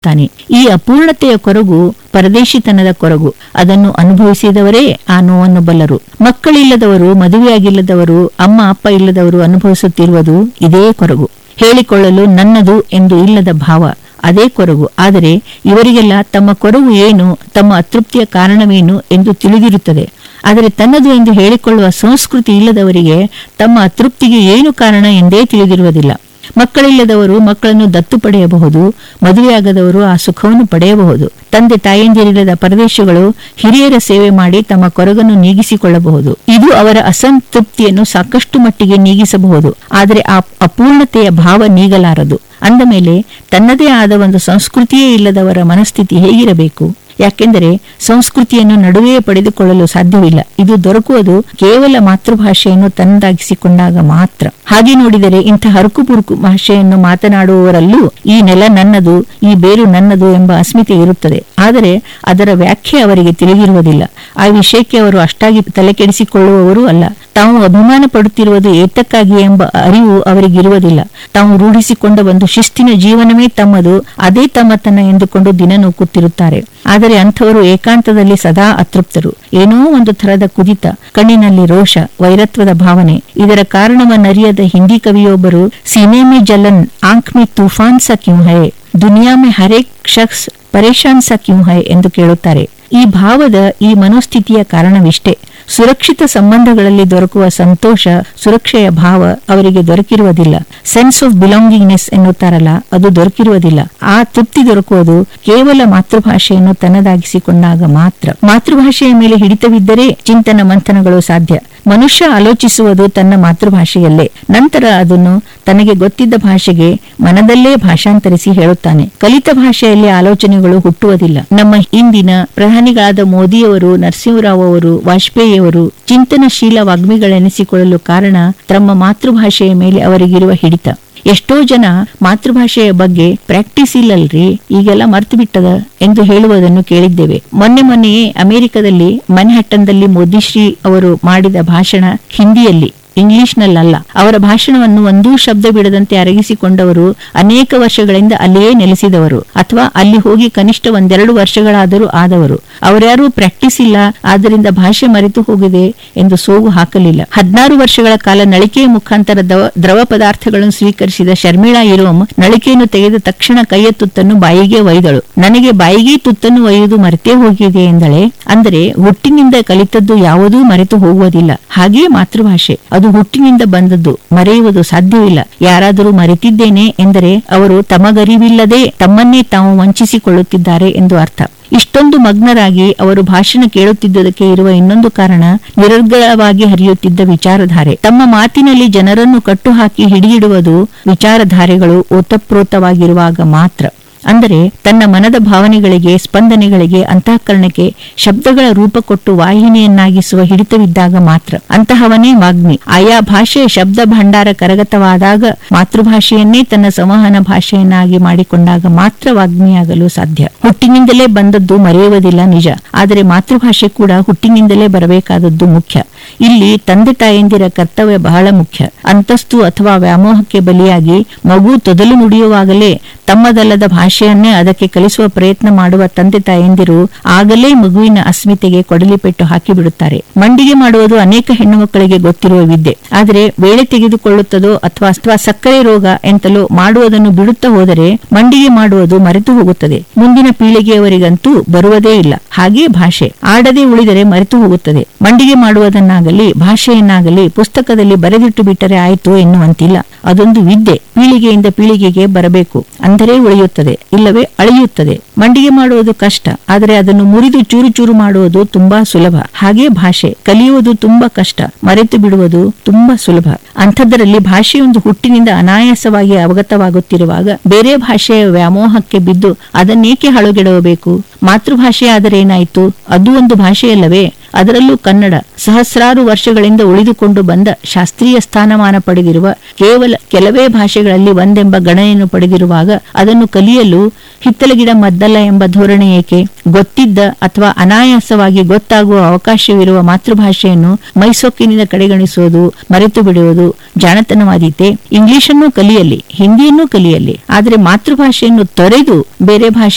ಹೇಳುತ್ತಾನೆ ಈ ಅಪೂರ್ಣತೆಯ ಕೊರಗು ಪರದೇಶಿತನದ ಕೊರಗು ಅದನ್ನು ಅನುಭವಿಸಿದವರೇ ಆ ನೋವನ್ನು ಬಲ್ಲರು ಮಕ್ಕಳಿಲ್ಲದವರು ಮದುವೆಯಾಗಿಲ್ಲದವರು ಅಮ್ಮ ಅಪ್ಪ ಇಲ್ಲದವರು ಅನುಭವಿಸುತ್ತಿರುವುದು ಇದೇ ಕೊರಗು ಹೇಳಿಕೊಳ್ಳಲು ನನ್ನದು ಎಂದು ಇಲ್ಲದ ಭಾವ ಅದೇ ಕೊರಗು ಆದರೆ ಇವರಿಗೆಲ್ಲ ತಮ್ಮ ಕೊರಗು ಏನು ತಮ್ಮ ಅತೃಪ್ತಿಯ ಕಾರಣವೇನು ಎಂದು ತಿಳಿದಿರುತ್ತದೆ ಆದರೆ ತನ್ನದು ಎಂದು ಹೇಳಿಕೊಳ್ಳುವ ಸಂಸ್ಕೃತಿ ಇಲ್ಲದವರಿಗೆ ತಮ್ಮ ಅತೃಪ್ತಿಗೆ ಏನು ಕಾರಣ ಎಂದೇ ತಿಳಿದಿರುವುದಿಲ್ಲ ಮಕ್ಕಳಿಲ್ಲದವರು ಮಕ್ಕಳನ್ನು ದತ್ತು ಪಡೆಯಬಹುದು ಮದುವೆಯಾಗದವರು ಆ ಸುಖವನ್ನು ಪಡೆಯಬಹುದು ತಂದೆ ತಾಯಂದಿರಿಲ್ಲದ ಪರದೇಶಗಳು ಹಿರಿಯರ ಸೇವೆ ಮಾಡಿ ತಮ್ಮ ಕೊರಗನ್ನು ನೀಗಿಸಿಕೊಳ್ಳಬಹುದು ಇದು ಅವರ ಅಸಂತೃಪ್ತಿಯನ್ನು ಸಾಕಷ್ಟು ಮಟ್ಟಿಗೆ ನೀಗಿಸಬಹುದು ಆದರೆ ಆ ಅಪೂರ್ಣತೆಯ ಭಾವ ನೀಗಲಾರದು ಅಂದ ಮೇಲೆ ತನ್ನದೇ ಆದ ಒಂದು ಸಂಸ್ಕೃತಿಯೇ ಇಲ್ಲದವರ ಮನಸ್ಥಿತಿ ಹೇಗಿರಬೇಕು ಯಾಕೆಂದರೆ ಸಂಸ್ಕೃತಿಯನ್ನು ನಡುವೆಯೇ ಪಡೆದುಕೊಳ್ಳಲು ಸಾಧ್ಯವಿಲ್ಲ ಇದು ದೊರಕುವುದು ಕೇವಲ ಮಾತೃಭಾಷೆಯನ್ನು ತನ್ನದಾಗಿಸಿಕೊಂಡಾಗ ಮಾತ್ರ ಹಾಗೆ ನೋಡಿದರೆ ಇಂಥ ಹರಕು ಬುರುಕು ಭಾಷೆಯನ್ನು ಮಾತನಾಡುವವರಲ್ಲೂ ಈ ನೆಲ ನನ್ನದು ಈ ಬೇರು ನನ್ನದು ಎಂಬ ಅಸ್ಮಿತೆ ಇರುತ್ತದೆ ಆದರೆ ಅದರ ವ್ಯಾಖ್ಯೆ ಅವರಿಗೆ ತಿಳಿದಿರುವುದಿಲ್ಲ ಆ ವಿಷಯಕ್ಕೆ ಅವರು ಅಷ್ಟಾಗಿ ತಲೆಕೆಡಿಸಿಕೊಳ್ಳುವವರೂ ಅಲ್ಲ ತಾವು ಅಭಿಮಾನ ಪಡುತ್ತಿರುವುದು ಏತಕ್ಕಾಗಿ ಎಂಬ ಅರಿವು ಅವರಿಗಿರುವುದಿಲ್ಲ ತಾವು ರೂಢಿಸಿಕೊಂಡ ಒಂದು ಶಿಸ್ತಿನ ಜೀವನವೇ ತಮ್ಮದು ಅದೇ ತಮ್ಮತನ ಎಂದುಕೊಂಡು ದಿನ ನೂಕುತ್ತಿರುತ್ತಾರೆ ಆದರೆ ಅಂಥವರು ಏಕಾಂತದಲ್ಲಿ ಸದಾ ಅತೃಪ್ತರು ಏನೋ ಒಂದು ಥರದ ಕುದಿತ ಕಣ್ಣಿನಲ್ಲಿ ರೋಷ ವೈರತ್ವದ ಭಾವನೆ ಇದರ ಕಾರಣವನ್ನರಿಯದ ಹಿಂದಿ ಕವಿಯೊಬ್ಬರು ಸೀನೆ ಮೇ ಜಲನ್ ಆಂಖ್ ಮೇ ತೂಫಾನ್ ಸ ಕ್ಯೂ ಹೈ ದುನಿಯಾ ಮೇ ಹರೇಕ್ ಶಖ್ಸ್ ಪರೇಶಾನ್ ಸ ಕ್ಯೂ ಹೈ ಎಂದು ಕೇಳುತ್ತಾರೆ ಈ ಭಾವದ ಈ ಮನೋಸ್ಥಿತಿಯ ಕಾರಣವಿಷ್ಟೇ ಸುರಕ್ಷಿತ ಸಂಬಂಧಗಳಲ್ಲಿ ದೊರಕುವ ಸಂತೋಷ ಸುರಕ್ಷೆಯ ಭಾವ ಅವರಿಗೆ ದೊರಕಿರುವುದಿಲ್ಲ ಸೆನ್ಸ್ ಆಫ್ ಬಿಲಾಂಗಿಂಗ್ನೆಸ್ ಎನ್ನುತ್ತಾರಲ್ಲ ಅದು ದೊರಕಿರುವುದಿಲ್ಲ ಆ ತೃಪ್ತಿ ದೊರಕುವುದು ಕೇವಲ ಮಾತೃಭಾಷೆಯನ್ನು ತನ್ನದಾಗಿಸಿಕೊಂಡಾಗ ಮಾತ್ರ ಮಾತೃಭಾಷೆಯ ಮೇಲೆ ಹಿಡಿತವಿದ್ದರೆ ಚಿಂತನ ಮಂಥನಗಳು ಸಾಧ್ಯ ಮನುಷ್ಯ ಆಲೋಚಿಸುವುದು ತನ್ನ ಮಾತೃಭಾಷೆಯಲ್ಲೇ ನಂತರ ಅದನ್ನು ತನಗೆ ಗೊತ್ತಿದ್ದ ಭಾಷೆಗೆ ಮನದಲ್ಲೇ ಭಾಷಾಂತರಿಸಿ ಹೇಳುತ್ತಾನೆ ಕಲಿತ ಭಾಷೆಯಲ್ಲಿ ಆಲೋಚನೆಗಳು ಹುಟ್ಟುವುದಿಲ್ಲ ನಮ್ಮ ಇಂದಿನ ಪ್ರಧಾನಿಗಳಾದ ಮೋದಿಯವರು ನರಸಿಂಹರಾವ್ ಅವರು ವಾಜಪೇಯಿಯವರು ಚಿಂತನಶೀಲ ವಾಗ್ಮಿಗಳೆನಿಸಿಕೊಳ್ಳಲು ಕಾರಣ ತಮ್ಮ ಮಾತೃಭಾಷೆಯ ಮೇಲೆ ಅವರಿಗಿರುವ ಹಿಡಿತ ಎಷ್ಟೋ ಜನ ಮಾತೃಭಾಷೆಯ ಬಗ್ಗೆ ಪ್ರಾಕ್ಟೀಸ್ ಇಲ್ಲಲ್ರಿ ಈಗೆಲ್ಲ ಮರ್ತು ಬಿಟ್ಟದ ಎಂದು ಹೇಳುವುದನ್ನು ಕೇಳಿದ್ದೇವೆ ಮೊನ್ನೆ ಮೊನ್ನೆಯೇ ಅಮೆರಿಕದಲ್ಲಿ ಮನ್ಹ್ಯಾಟನ್ದಲ್ಲಿ ಮೋದಿಶ್ರೀ ಅವರು ಮಾಡಿದ ಭಾಷಣ ಹಿಂದಿಯಲ್ಲಿ ಇಂಗ್ಲಿಷ್ನಲ್ಲಲ್ಲ ಅವರ ಭಾಷಣವನ್ನು ಒಂದೂ ಶಬ್ದ ಬಿಡದಂತೆ ಅರಗಿಸಿಕೊಂಡವರು ಅನೇಕ ವರ್ಷಗಳಿಂದ ಅಲ್ಲಿಯೇ ನೆಲೆಸಿದವರು ಅಥವಾ ಅಲ್ಲಿ ಹೋಗಿ ಕನಿಷ್ಠ ಒಂದೆರಡು ವರ್ಷಗಳಾದರೂ ಆದವರು ಅವರ್ಯಾರೂ ಪ್ರಾಕ್ಟೀಸ್ ಇಲ್ಲ ಆದ್ದರಿಂದ ಭಾಷೆ ಮರೆತು ಹೋಗಿದೆ ಎಂದು ಸೋಗು ಹಾಕಲಿಲ್ಲ ಹದಿನಾರು ವರ್ಷಗಳ ಕಾಲ ನಳಿಕೆಯ ಮುಖಾಂತರ ದವ- ದ್ರವ ಪದಾರ್ಥಗಳನ್ನು ಸ್ವೀಕರಿಸಿದ ಶರ್ಮಿಳಾ ಇರೋಮ್ ನಳಿಕೆಯನ್ನು ತೆಗೆದ ತಕ್ಷಣ ಕೈಯ ತುತ್ತನ್ನು ಬಾಯಿಗೆ ಒಯ್ದಳು ನನಗೆ ಬಾಯಿಗೆ ತುತ್ತನ್ನು ಒಯ್ಯುವುದು ಮರೆತೇ ಹೋಗಿದೆ ಎಂದಳೆ ಅಂದರೆ ಹುಟ್ಟಿನಿಂದ ಕಲಿತದ್ದು ಯಾವುದೂ ಮರೆತು ಹೋಗುವುದಿಲ್ಲ ಹಾಗೆಯೇ ಮಾತೃಭಾಷೆ ಅದು ಹುಟ್ಟಿನಿಂದ ಬಂದದ್ದು ಮರೆಯುವುದು ಸಾಧ್ಯವಿಲ್ಲ ಯಾರಾದರೂ ಮರೆತಿದ್ದೇನೆ ಎಂದರೆ ಅವರು ತಮಗರಿವಿಲ್ಲದೆ ತಮ್ಮನ್ನೇ ತಾವು ವಂಚಿಸಿಕೊಳ್ಳುತ್ತಿದ್ದಾರೆ ಎಂದು ಅರ್ಥ ಇಷ್ಟೊಂದು ಮಗ್ನರಾಗಿ ಅವರು ಭಾಷಣ ಕೇಳುತ್ತಿದ್ದುದಕ್ಕೆ ಇರುವ ಇನ್ನೊಂದು ಕಾರಣ ನಿರರ್ಗಳವಾಗಿ ಹರಿಯುತ್ತಿದ್ದ ವಿಚಾರಧಾರೆ ತಮ್ಮ ಮಾತಿನಲ್ಲಿ ಜನರನ್ನು ಕಟ್ಟುಹಾಕಿ ಹಿಡಿಯಿಡುವುದು ವಿಚಾರಧಾರೆಗಳು ಓತಪ್ರೋತವಾಗಿರುವಾಗ ಮಾತ್ರ ಅಂದರೆ ತನ್ನ ಮನದ ಭಾವನೆಗಳಿಗೆ ಸ್ಪಂದನೆಗಳಿಗೆ ಅಂತಃಕರಣಕ್ಕೆ ಶಬ್ದಗಳ ರೂಪ ಕೊಟ್ಟು ವಾಹಿನಿಯನ್ನಾಗಿಸುವ ಹಿಡಿತವಿದ್ದಾಗ ಮಾತ್ರ ಅಂತಹವನೇ ವಾಗ್ಮಿ ಆಯಾ ಭಾಷೆಯ ಶಬ್ದ ಭಂಡಾರ ಕರಗತವಾದಾಗ ಮಾತೃಭಾಷೆಯನ್ನೇ ತನ್ನ ಸಂವಹನ ಭಾಷೆಯನ್ನಾಗಿ ಮಾಡಿಕೊಂಡಾಗ ಮಾತ್ರ ವಾಗ್ಮಿಯಾಗಲು ಸಾಧ್ಯ ಹುಟ್ಟಿನಿಂದಲೇ ಬಂದದ್ದು ಮರೆಯುವುದಿಲ್ಲ ನಿಜ ಆದರೆ ಮಾತೃಭಾಷೆ ಕೂಡ ಹುಟ್ಟಿನಿಂದಲೇ ಬರಬೇಕಾದದ್ದು ಮುಖ್ಯ ಇಲ್ಲಿ ತಂದೆ ತಾಯಂದಿರ ಕರ್ತವ್ಯ ಬಹಳ ಮುಖ್ಯ ಅಂತಸ್ತು ಅಥವಾ ವ್ಯಾಮೋಹಕ್ಕೆ ಬಲಿಯಾಗಿ ಮಗು ತೊದಲು ನುಡಿಯುವಾಗಲೇ ತಮ್ಮದಲ್ಲದ ಭಾಷೆಯನ್ನೇ ಅದಕ್ಕೆ ಕಲಿಸುವ ಪ್ರಯತ್ನ ಮಾಡುವ ತಂದೆ ತಾಯಂದಿರು ಆಗಲೇ ಮಗುವಿನ ಅಸ್ಮಿತೆಗೆ ಕೊಡಲಿ ಪೆಟ್ಟು ಹಾಕಿಬಿಡುತ್ತಾರೆ ಮಂಡಿಗೆ ಮಾಡುವುದು ಅನೇಕ ಹೆಣ್ಣು ಮಕ್ಕಳಿಗೆ ಗೊತ್ತಿರುವ ವಿದ್ಯೆ ಆದರೆ ವೇಳೆ ತೆಗೆದುಕೊಳ್ಳುತ್ತದೋ ಅಥವಾ ಅಥವಾ ಸಕ್ಕರೆ ರೋಗ ಎಂತಲೋ ಮಾಡುವುದನ್ನು ಬಿಡುತ್ತಾ ಹೋದರೆ ಮಂಡಿಗೆ ಮಾಡುವುದು ಮರೆತು ಹೋಗುತ್ತದೆ ಮುಂದಿನ ಪೀಳಿಗೆಯವರಿಗಂತೂ ಬರುವುದೇ ಇಲ್ಲ ಹಾಗೇ ಭಾಷೆ ಆಡದೆ ಉಳಿದರೆ ಮರೆತು ಹೋಗುತ್ತದೆ ಮಂಡಿಗೆ ಮಾಡುವುದನ್ನಾಗಲಿ ಭಾಷೆಯನ್ನಾಗಲಿ ಪುಸ್ತಕದಲ್ಲಿ ಬರೆದಿಟ್ಟು ಬಿಟ್ಟರೆ ಆಯಿತು ಎನ್ನುವಂತಿಲ್ಲ ಅದೊಂದು ವಿದ್ಯೆ ಪೀಳಿಗೆಯಿಂದ ಪೀಳಿಗೆಗೆ ಬರಬೇಕು ಅಂದರೆ ಉಳಿಯುತ್ತದೆ ಇಲ್ಲವೇ ಅಳಿಯುತ್ತದೆ ಮಂಡಿಗೆ ಮಾಡುವುದು ಕಷ್ಟ ಆದರೆ ಅದನ್ನು ಮುರಿದು ಚೂರು ಚೂರು ಮಾಡುವುದು ತುಂಬಾ ಸುಲಭ ಹಾಗೆ ಭಾಷೆ ಕಲಿಯುವುದು ತುಂಬಾ ಕಷ್ಟ ಮರೆತು ಬಿಡುವುದು ತುಂಬಾ ಸುಲಭ ಅಂಥದ್ದರಲ್ಲಿ ಭಾಷೆಯೊಂದು ಹುಟ್ಟಿನಿಂದ ಅನಾಯಾಸವಾಗಿ ಅವಗತವಾಗುತ್ತಿರುವಾಗ ಬೇರೆ ಭಾಷೆಯ ವ್ಯಾಮೋಹಕ್ಕೆ ಬಿದ್ದು ಅದನ್ನೇಕೆ ಹಾಳುಗೆಡವಬೇಕು ಮಾತೃಭಾಷೆ ಆದರೆ ಏನಾಯಿತು ಅದು ಒಂದು ಭಾಷೆಯಲ್ಲವೇ ಅದರಲ್ಲೂ ಕನ್ನಡ ಸಹಸ್ರಾರು ವರ್ಷಗಳಿಂದ ಉಳಿದುಕೊಂಡು ಬಂದ ಶಾಸ್ತ್ರೀಯ ಸ್ಥಾನಮಾನ ಪಡೆದಿರುವ ಕೇವಲ ಕೆಲವೇ ಭಾಷೆಗಳಲ್ಲಿ ಒಂದೆಂಬ ಗಣನೆಯನ್ನು ಪಡೆದಿರುವಾಗ ಅದನ್ನು ಕಲಿಯಲು ಹಿತ್ತಲಗಿಡ ಮದ್ದಲ್ಲ ಎಂಬ ಧೋರಣೆ ಏಕೆ ಗೊತ್ತಿದ್ದ ಅಥವಾ ಅನಾಯಾಸವಾಗಿ ಗೊತ್ತಾಗುವ ಅವಕಾಶವಿರುವ ಮಾತೃಭಾಷೆಯನ್ನು ಮೈಸೊಕ್ಕಿನಿಂದ ಕಡೆಗಣಿಸುವುದು ಮರೆತು ಬಿಡುವುದು ಜಾಣತನವಾದೀತೆ ಇಂಗ್ಲಿಷನ್ನು ಕಲಿಯಲಿ ಹಿಂದಿಯನ್ನೂ ಕಲಿಯಲಿ ಆದರೆ ಮಾತೃಭಾಷೆಯನ್ನು ತೊರೆದು ಬೇರೆ ಭಾಷೆ